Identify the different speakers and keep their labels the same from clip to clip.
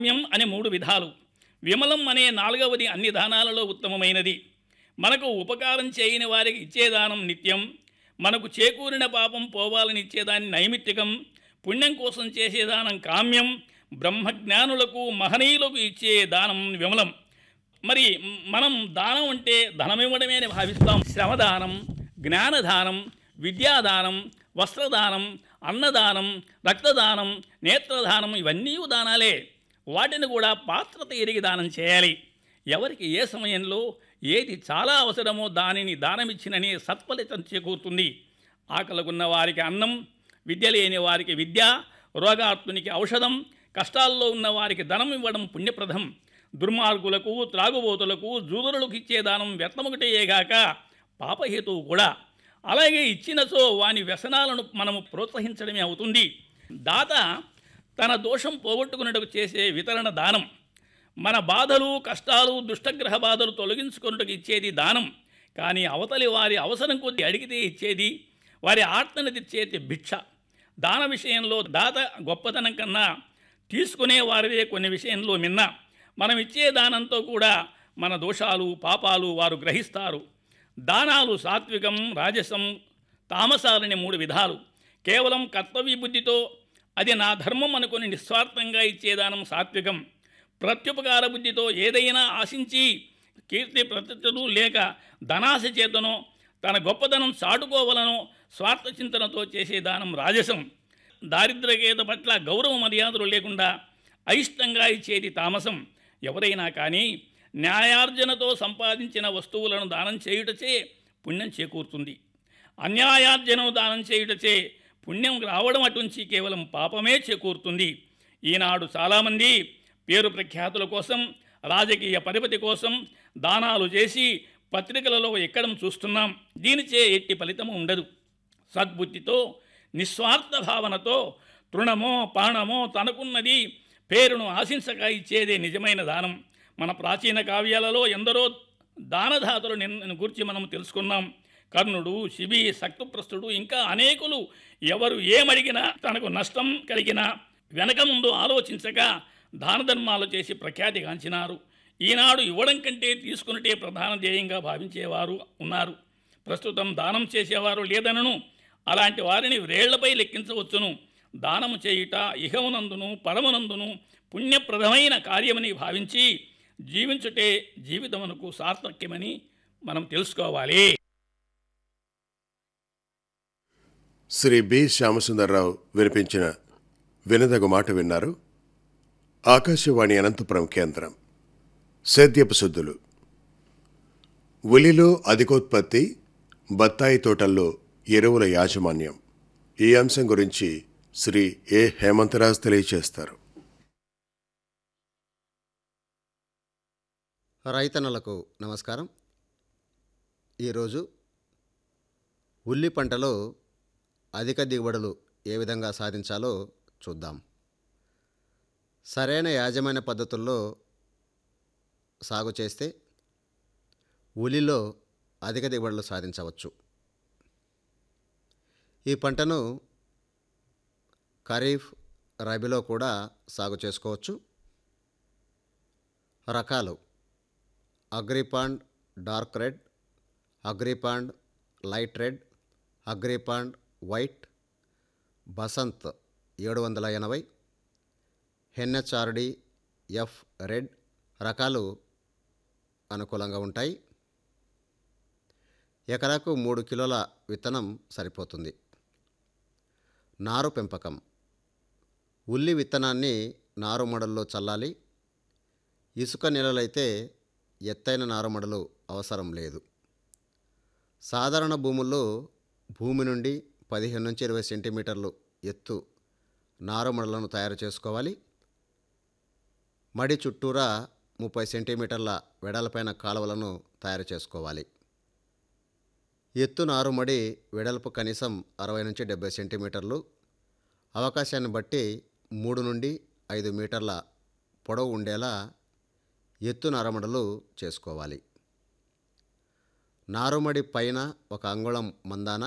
Speaker 1: కామ్యం అనే మూడు విధాలు విమలం అనే నాలుగవది అన్ని దానాలలో ఉత్తమమైనది మనకు ఉపకారం చేయని వారికి ఇచ్చేదానం నిత్యం మనకు చేకూరిన పాపం పోవాలని ఇచ్చేదాన్ని నైమిత్తికం పుణ్యం కోసం చేసేదానం కామ్యం బ్రహ్మజ్ఞానులకు మహనీయులకు ఇచ్చే దానం విమలం మరి మనం దానం అంటే ధనమివ్వడమే అని భావిస్తాం శ్రమదానం జ్ఞానదానం విద్యాదానం వస్త్రదానం అన్నదానం రక్తదానం నేత్రదానం ఇవన్నీ దానాలే వాటిని కూడా పాత్రత ఎరిగి దానం చేయాలి ఎవరికి ఏ సమయంలో ఏది చాలా అవసరమో దానిని దానమిచ్చినని సత్ఫలితం చేకూరుతుంది ఆకలికున్న వారికి అన్నం విద్య లేని వారికి విద్య రోగార్తునికి ఔషధం కష్టాల్లో ఉన్న వారికి ధనం ఇవ్వడం పుణ్యప్రదం దుర్మార్గులకు త్రాగుబోతులకు జూదరులకు ఇచ్చే దానం వ్యర్థమొకటేగాక పాపహేతువు కూడా అలాగే ఇచ్చినచో వాని వ్యసనాలను మనము ప్రోత్సహించడమే అవుతుంది దాత తన దోషం పోగొట్టుకున్నట్టుకు చేసే వితరణ దానం మన బాధలు కష్టాలు దుష్టగ్రహ బాధలు తొలగించుకున్నట్టుకు ఇచ్చేది దానం కానీ అవతలి వారి అవసరం కొద్దీ అడిగితే ఇచ్చేది వారి ఆర్తను తెచ్చేది భిక్ష దాన విషయంలో దాత గొప్పతనం కన్నా తీసుకునే వారిదే కొన్ని విషయంలో మిన్న మనం ఇచ్చే దానంతో కూడా మన దోషాలు పాపాలు వారు గ్రహిస్తారు దానాలు సాత్వికం రాజసం తామసాలని మూడు విధాలు కేవలం కర్తవ్య బుద్ధితో అది నా ధర్మం అనుకుని నిస్వార్థంగా ఇచ్చేదానం సాత్వికం ప్రత్యుపకార బుద్ధితో ఏదైనా ఆశించి కీర్తి ప్రతిష్టలు లేక ధనాశ చేతనో తన గొప్పదనం చాటుకోవలనో స్వార్థ చింతనతో చేసే దానం రాజసం దారిద్ర్యకేత పట్ల గౌరవ మర్యాదలు లేకుండా అయిష్టంగా ఇచ్చేది తామసం ఎవరైనా కానీ న్యాయార్జనతో సంపాదించిన వస్తువులను దానం చేయుటచే పుణ్యం చేకూరుతుంది అన్యాయార్జనం దానం చేయుటచే పుణ్యం రావడం అటుంచి కేవలం పాపమే చేకూరుతుంది ఈనాడు చాలామంది పేరు ప్రఖ్యాతుల కోసం రాజకీయ పరిపతి కోసం దానాలు చేసి పత్రికలలో ఎక్కడం చూస్తున్నాం దీనిచే ఎట్టి ఫలితము ఉండదు సద్బుద్ధితో నిస్వార్థ భావనతో తృణమో పాణమో తనకున్నది పేరును ఆశించక ఇచ్చేదే నిజమైన దానం మన ప్రాచీన కావ్యాలలో ఎందరో దానదాతలు నిన్న గురించి మనం తెలుసుకున్నాం కర్ణుడు శిబి శక్తుప్రస్తుడు ఇంకా అనేకులు ఎవరు ఏమడిగినా తనకు నష్టం కలిగినా వెనక ముందు ఆలోచించక దాన ధర్మాలు చేసి ప్రఖ్యాతిగాంచినారు ఈనాడు ఇవ్వడం కంటే తీసుకున్నటే ప్రధాన ధ్యేయంగా భావించేవారు ఉన్నారు ప్రస్తుతం దానం చేసేవారు లేదనను అలాంటి వారిని వ్రేళ్లపై లెక్కించవచ్చును దానము చేయుట ఇహమునందును పరమునందును పుణ్యప్రదమైన కార్యమని భావించి జీవించుటే జీవితమునకు సార్థక్యమని మనం తెలుసుకోవాలి
Speaker 2: శ్రీ బి శ్యామసుందర్రావు వినిపించిన వినదగు మాట విన్నారు ఆకాశవాణి అనంతపురం కేంద్రం సేద్యపు శుద్ధులు ఉలిలో అధికోత్పత్తి బత్తాయి తోటల్లో ఎరువుల యాజమాన్యం ఈ అంశం గురించి శ్రీ ఏ హేమంతరాజ్ తెలియచేస్తారు
Speaker 3: రైతన్నలకు నమస్కారం ఈరోజు ఉల్లి పంటలో అధిక దిగుబడులు ఏ విధంగా సాధించాలో చూద్దాం సరైన యాజమాన్య పద్ధతుల్లో సాగు చేస్తే ఉల్లిలో అధిక దిగుబడులు సాధించవచ్చు ఈ పంటను ఖరీఫ్ రబీలో కూడా సాగు చేసుకోవచ్చు రకాలు Agrifound dark red Agrifound light red Agrifound white Basant ఏడు వందల ఎనభై హెన్హెచ్ఆర్డి ఎఫ్ రెడ్ రకాలు అనుకూలంగా ఉంటాయి ఎకరాకు మూడు కిలోల విత్తనం సరిపోతుంది నారు పెంపకం ఉల్లి విత్తనాన్ని నారు మడల్లో చల్లాలి ఇసుక నేలలైతే ఎత్తైన నారుమడలు అవసరం లేదు సాధారణ భూముల్లో భూమి నుండి పదిహేను నుంచి ఇరవై సెంటీమీటర్లు ఎత్తు నారుమడలను తయారు చేసుకోవాలి మడి చుట్టూరా ముప్పై సెంటీమీటర్ల వెడల్పైన కాలువలను తయారు చేసుకోవాలి ఎత్తు నారుమడి వెడల్పు కనీసం అరవై నుంచి డెబ్బై సెంటీమీటర్లు అవకాశాన్ని బట్టి మూడు నుండి ఐదు మీటర్ల పొడవు ఉండేలా ఎత్తు నారుమడలు చేసుకోవాలి నారుమడి పైన ఒక అంగుళం మందాన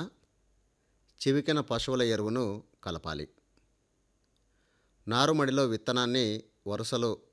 Speaker 3: చివికిన పశువుల ఎరువును కలపాలి నారుమడిలో విత్తనాన్ని వరుసలు